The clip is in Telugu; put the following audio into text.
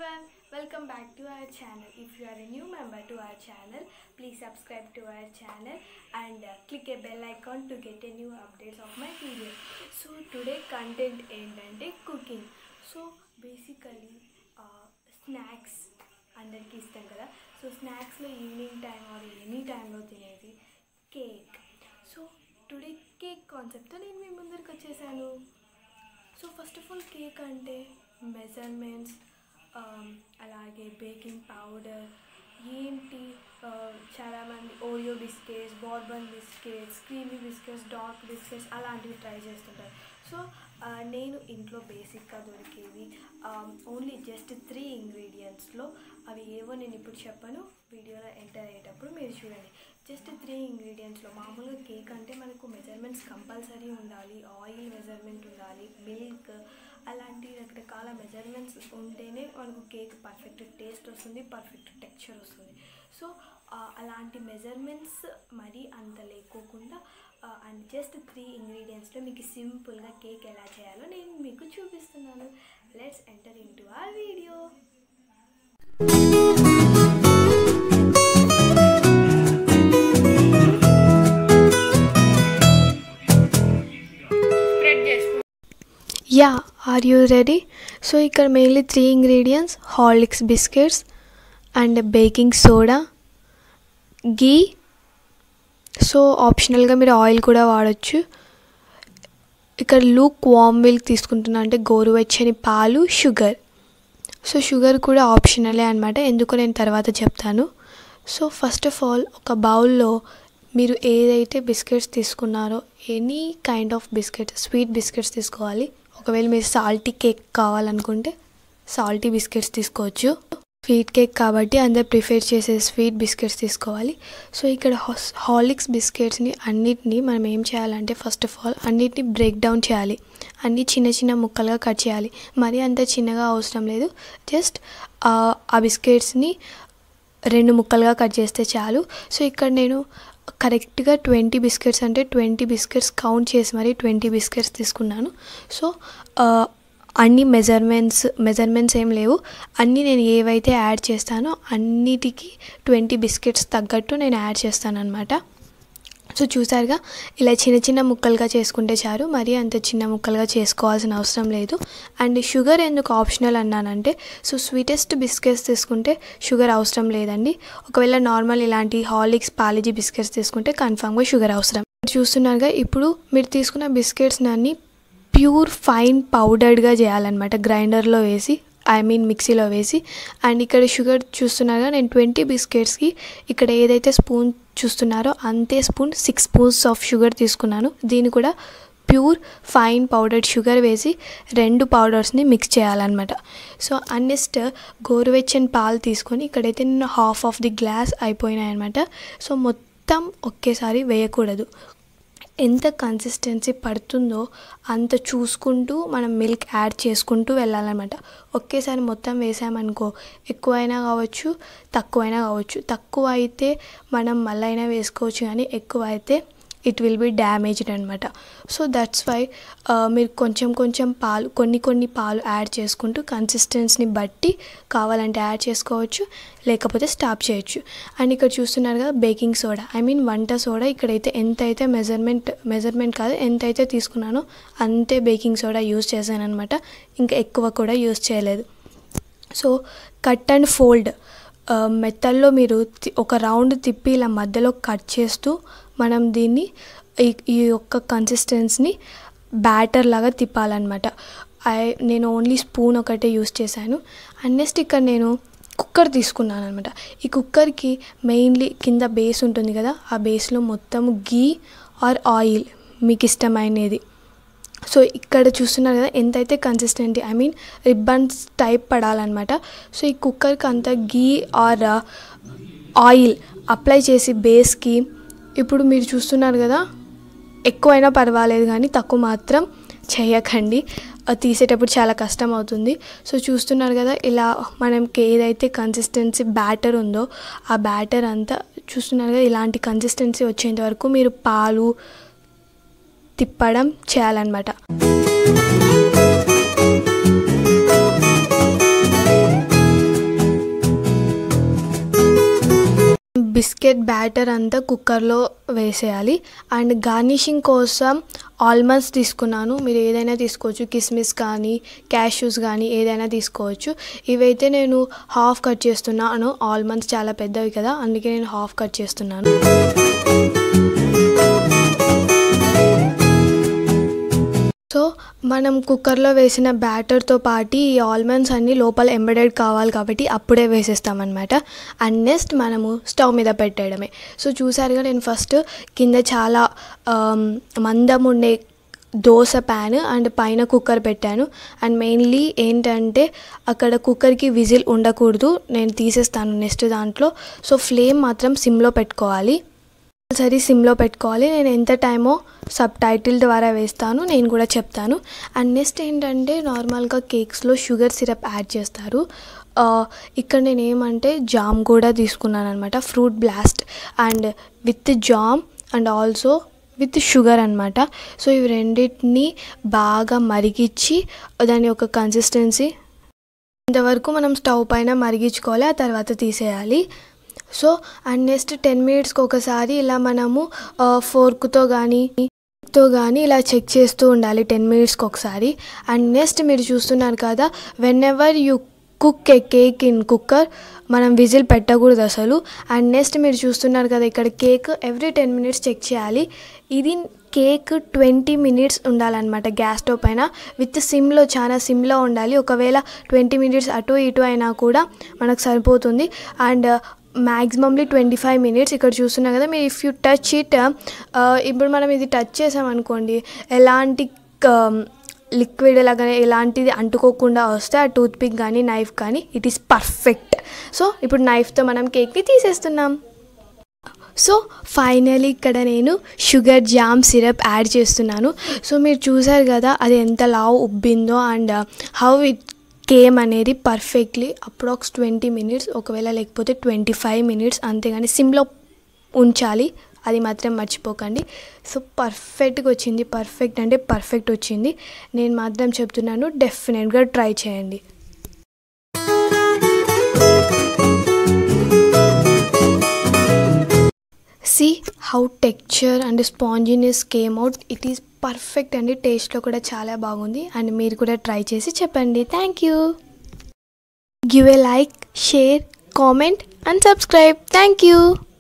everyone, welcome back to our channel. If you are a new member to our channel, please subscribe to our channel and uh, click a bell icon to get a new updates of my video. So today content ఏంటంటే కుకింగ్ సో బేసికలీ స్నాక్స్ అందరికీ ఇస్తాం కదా సో స్నాక్స్లో ఈవినింగ్ టైం ఆర్ ఎనీ టైంలో తినేది కేక్ సో టుడే కేక్ కాన్సెప్ట్తో నేను మీ ముందరికి వచ్చేసాను so first of all cake అంటే మెజర్మెంట్స్ అలాగే బేకింగ్ పౌడర్ ఏంటి uh, చాలామంది Oreo biscuits Bourbon biscuits creamy biscuits dark biscuits అలాంటివి ట్రై చేస్తుంటారు సో నేను ఇంట్లో బేసిక్గా దొరికేవి ఓన్లీ జస్ట్ త్రీ ఇంగ్రీడియంట్స్లో అవి ఏవో నేను ఇప్పుడు చెప్పను వీడియోలో ఎంటర్ అయ్యేటప్పుడు మీరు చూడండి జస్ట్ త్రీ ఇంగ్రీడియంట్స్లో మామూలుగా కేక్ అంటే మనకు మెజర్మెంట్స్ కంపల్సరీ ఉండాలి ఆయిల్ మెజర్మెంట్ ఉండాలి మిల్క్ అలాంటి రకరకాల మెజర్మెంట్స్ ఉంటేనే మనకు కేక్ పర్ఫెక్ట్ టేస్ట్ వస్తుంది పర్ఫెక్ట్ టెక్స్చర్ వస్తుంది సో అలాంటి మెజర్మెంట్స్ మరీ అంత లేకోకుండా అండ్ జస్ట్ త్రీ ఇంగ్రీడియంట్స్లో మీకు సింపుల్గా కేక్ ఎలా చేయాలో నేను మీకు చూపిస్తున్నాను లెట్స్ ఎంటర్ ఇన్ టు ఆ వీడియో స్ప్రెడ్ చేసుకో యా ఆర్ యూ రెడీ సో ఇక్కడ mainly three ingredients Horlicks biscuits and baking soda ghee so ఆప్షనల్గా మీరు ఆయిల్ కూడా వాడచ్చు ఇక్కడ లూక్ వామ్ మిల్క్ తీసుకుంటున్నా అంటే గోరువెచ్చని పాలు షుగర్ సో షుగర్ కూడా ఆప్షనలే అనమాట ఎందుకు నేను తర్వాత చెప్తాను సో ఫస్ట్ ఆఫ్ ఆల్ ఒక బౌల్లో మీరు ఏదైతే బిస్కెట్స్ తీసుకున్నారో any kind of biscuit sweet biscuits తీసుకోవాలి ఒకవేళ మీరు సాల్టీ కేక్ కావాలనుకుంటే సాల్టీ బిస్కెట్స్ తీసుకోవచ్చు స్వీట్ కేక్ కాబట్టి అందరు ప్రిఫర్ చేసే స్వీట్ బిస్కెట్స్ తీసుకోవాలి సో ఇక్కడ హార్లిక్స్ బిస్కెట్స్ని అన్నిటినీ మనం ఏం చేయాలంటే ఫస్ట్ ఆఫ్ ఆల్ అన్నిటిని బ్రేక్ డౌన్ చేయాలి అన్నీ చిన్న చిన్న ముక్కలుగా కట్ చేయాలి మరీ అంత చిన్నగా అవసరం లేదు జస్ట్ ఆ బిస్కెట్స్ని రెండు ముక్కలుగా కట్ చేస్తే చాలు సో ఇక్కడ నేను కరెక్ట్గా ట్వంటీ బిస్కెట్స్ అంటే ట్వంటీ బిస్కెట్స్ కౌంట్ చేసి మరి ట్వంటీ బిస్కెట్స్ తీసుకున్నాను సో అన్ని మెజర్మెంట్స్ మెజర్మెంట్స్ ఏం లేవు అన్నీ నేను ఏవైతే యాడ్ చేస్తానో అన్నిటికీ ట్వంటీ బిస్కెట్స్ తగ్గట్టు నేను యాడ్ చేస్తాను అనమాట సో చూసారుగా ఇలా చిన్న చిన్న ముక్కలుగా చేసుకుంటే చాలు మరీ అంత చిన్న ముక్కలుగా చేసుకోవాల్సిన అవసరం లేదు అండ్ షుగర్ ఎందుకు ఆప్షనల్ అన్నానంటే సో స్వీటెస్ట్ బిస్కెట్స్ తీసుకుంటే షుగర్ అవసరం లేదండి ఒకవేళ నార్మల్ ఇలాంటి హార్లిక్స్ పాలిజీ బిస్కెట్స్ తీసుకుంటే కన్ఫామ్గా షుగర్ అవసరం చూస్తున్నారుగా ఇప్పుడు మీరు తీసుకున్న బిస్కెట్స్ని అన్ని ప్యూర్ ఫైన్ పౌడర్డ్గా చేయాలన్నమాట గ్రైండర్లో వేసి ఐ మీన్ మిక్సీలో వేసి అండ్ ఇక్కడ షుగర్ చూస్తున్నారుగా నేను ట్వంటీ బిస్కెట్స్కి ఇక్కడ ఏదైతే స్పూన్ చూస్తున్నారో అంతే spoon six spoons of sugar తీసుకున్నాను దీన్ని కూడా ప్యూర్ ఫైన్ పౌడర్డ్ షుగర్ వేసి రెండు పౌడర్స్ని మిక్స్ చేయాలన్నమాట సో నెక్స్ట్ గోరువెచ్చని పాలు తీసుకొని ఇక్కడైతే నేను హాఫ్ ఆఫ్ ది గ్లాస్ అయిపోయినాయి అనమాట సో మొత్తం ఒకేసారి వేయకూడదు ఎంత కన్సిస్టెన్సీ పడుతుందో అంత చూసుకుంటూ మనం మిల్క్ యాడ్ చేసుకుంటూ వెళ్ళాలన్నమాట ఒకేసారి మొత్తం వేసామనుకో ఎక్కువైనా కావచ్చు తక్కువైనా కావచ్చు తక్కువ అయితే మనం మళ్ళీ అయినా వేసుకోవచ్చు కానీ ఎక్కువ అయితే ఇట్ విల్ బి డ్యామేజ్డ్ అనమాట సో దట్స్ వై మీరు కొంచెం కొంచెం పాలు కొన్ని కొన్ని పాలు యాడ్ చేసుకుంటూ కన్సిస్టెన్సీని బట్టి కావాలంటే యాడ్ చేసుకోవచ్చు లేకపోతే స్టాప్ చేయొచ్చు అండ్ ఇక్కడ చూస్తున్నారు కదా బేకింగ్ సోడా ఐ మీన్ వంట సోడా ఇక్కడైతే ఎంత అయితే మెజర్మెంట్ మెజర్మెంట్ కాదు ఎంత అయితే తీసుకున్నానో అంతే బేకింగ్ సోడా యూస్ చేశాను అనమాట ఇంకా ఎక్కువ కూడా యూస్ చేయలేదు సో కట్ అండ్ ఫోల్డ్ మెత్తల్లో మీరు ఒక రౌండ్ తిప్పి ఇలా మధ్యలో కట్ చేస్తూ మనం దీన్ని ఈ యొక్క కన్సిస్టెన్సీని బ్యాటర్ లాగా తిప్పాలన్నమాట ఐ నేను ఓన్లీ స్పూన్ ఒకటే యూస్ చేశాను అండ్ నెక్స్ట్ ఇక్కడ నేను కుక్కర్ తీసుకున్నాను అనమాట ఈ కుక్కర్కి మెయిన్లీ కింద బేస్ ఉంటుంది కదా ఆ బేస్లో మొత్తం గీ ఆర్ ఆయిల్ మీకు ఇష్టమైనది సో ఇక్కడ చూస్తున్నారు కదా ఎంతైతే consistent I mean ribbons type పడాలన్నమాట సో ఈ కుక్కర్కి అంత గీ ఆర్ ఆయిల్ అప్లై చేసి బేస్కి ఇప్పుడు మీరు చూస్తున్నారు కదా ఎక్కువైనా పర్వాలేదు కానీ తక్కువ మాత్రం చేయకండి తీసేటప్పుడు చాలా కష్టం అవుతుంది సో చూస్తున్నారు కదా ఇలా మనకి ఏదైతే కన్సిస్టెన్సీ బ్యాటర్ ఉందో ఆ బ్యాటర్ అంతా చూస్తున్నారు కదా ఇలాంటి కన్సిస్టెన్సీ వచ్చేంత వరకు మీరు పాలు తిప్పడం చేయాలన్నమాట బిస్కెట్ బ్యాటర్ అంతా కుక్కర్లో వేసేయాలి అండ్ గార్నిషింగ్ కోసం ఆల్మండ్స్ తీసుకున్నాను మీరు ఏదైనా తీసుకోవచ్చు కిస్మిస్ కానీ క్యాష్యూస్ కానీ ఏదైనా తీసుకోవచ్చు ఇవైతే నేను హాఫ్ కట్ చేస్తున్నాను ఆల్మండ్స్ చాలా పెద్దవి కదా అందుకే నేను హాఫ్ కట్ చేస్తున్నాను సో మనం కుక్కర్లో వేసిన బ్యాటర్తో పాటు ఈ ఆల్మండ్స్ అన్నీ లోపల ఎంబెడెడ్ కావాలి కాబట్టి అప్పుడే వేసేస్తామన్నమాట అండ్ నెక్స్ట్ మనము స్టవ్ మీద పెట్టేయడమే సో చూసారుగా నేను ఫస్ట్ కింద చాలా ఆమ్, మందం ఉండే దోశ ప్యాన్ అండ్ పైన కుక్కర్ పెట్టాను అండ్ మెయిన్లీ ఏంటంటే అక్కడ కుక్కర్కి విజిల్ ఉండకూడదు నేను తీసేస్తాను నెక్స్ట్ దాంట్లో సో ఫ్లేమ్ మాత్రం సిమ్లో పెట్టుకోవాలి సరి సిమ్లో పెట్టుకోవాలి నేను ఎంత టైమో సబ్ టైటిల్ ద్వారా వేస్తాను నేను కూడా చెప్తాను అండ్ నెక్స్ట్ ఏంటంటే నార్మల్గా కేక్స్లో షుగర్ సిరప్ యాడ్ చేస్తారు ఆ, ఇక్కడ నేను ఏమంటే జామ్ కూడా తీసుకున్నాను అనమాట fruit blast and with jam and also with sugar అనమాట సో ఇవి రెండింటిని బాగా మరిగించి దాని యొక్క కన్సిస్టెన్సీ ఇంతవరకు మనం స్టవ్ పైన మరిగించుకోవాలి ఆ తర్వాత తీసేయాలి సో అండ్ నెక్స్ట్ టెన్ మినిట్స్కి ఒకసారి ఇలా మనము ఫోర్క్తో కానీ తో కానీ ఇలా చెక్ చేస్తూ ఉండాలి టెన్ మినిట్స్కి ఒకసారి అండ్ నెక్స్ట్ మీరు చూస్తున్నారు కదా whenever you cook a cake in cooker మనం విజిల్ పెట్టకూడదు అసలు అండ్ నెక్స్ట్ మీరు చూస్తున్నారు కదా ఇక్కడ cake every ten minutes check చేయాలి ఇది కేక్ ట్వంటీ మినిట్స్ ఉండాలన్నమాట గ్యాస్ స్టవ్ పైన విత్ సిమ్లో చాలా సిమ్లో ఉండాలి ఒకవేళ ట్వంటీ మినిట్స్ అటు ఇటు అయినా కూడా మనకు సరిపోతుంది and maximumly twenty five minutes ఇక్కడ చూస్తున్నాం కదా మీరు ఇఫ్ యూ టచ్ ఇట్ ఇప్పుడు మనం ఇది టచ్ చేసామనుకోండి ఎలాంటి లిక్విడ్ లాగానే ఎలాంటిది అంటుకోకుండా వస్తే ఆ టూత్ పిక్ కానీ నైఫ్ కానీ ఇట్ ఈస్ పర్ఫెక్ట్ సో ఇప్పుడు నైఫ్తో మనం కేక్ని తీసేస్తున్నాం సో ఫైనలీ ఇక్కడ నేను షుగర్ జామ్ సిరప్ యాడ్ చేస్తున్నాను సో మీరు చూసారు కదా అది ఎంత లావు ఉబ్బిందో అండ్ హౌ ఇట్ కేమ్ అనేది పర్ఫెక్ట్లీ అప్రాక్స్ ట్వంటీ మినిట్స్ ఒకవేళ లేకపోతే ట్వంటీ ఫైవ్ మినిట్స్ అంతేగాని సిమ్లో ఉంచాలి అది మాత్రం మర్చిపోకండి సో పర్ఫెక్ట్గా వచ్చింది పర్ఫెక్ట్ అంటే పర్ఫెక్ట్ వచ్చింది నేను మాత్రం చెప్తున్నాను డెఫినెట్గా ట్రై చేయండి see how texture and sponginess came out it is perfect అండి టేస్ట్లో కూడా చాలా బాగుంది అండ్ మీరు కూడా ట్రై చేసి చెప్పండి thank you give a like share comment and subscribe thank you